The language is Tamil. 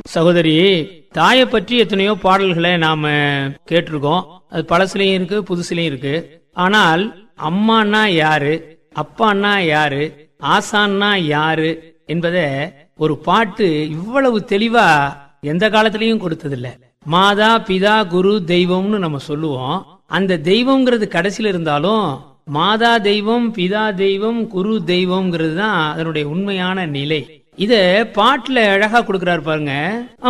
சகோதரி தாயை பற்றி எத்தனையோ பாடல்களை நாம கேட்டிருக்கோம் அது பழசுலயும் இருக்கு புதுசுலயும் இருக்கு ஆனால் அம்மான்னா யாரு அப்பான்னா யாரு ஆசான்னா யாரு என்பத ஒரு பாட்டு இவ்வளவு தெளிவா எந்த காலத்திலயும் கொடுத்ததில்ல மாதா பிதா குரு தெய்வம்னு நம்ம சொல்லுவோம் அந்த தெய்வம்ங்கிறது கடைசியில இருந்தாலும் மாதா தெய்வம் பிதா தெய்வம் குரு தெய்வம்ங்கிறது தான் அதனுடைய உண்மையான நிலை இத பாட்டுல அழகா கொடுக்கிறாரு பாருங்க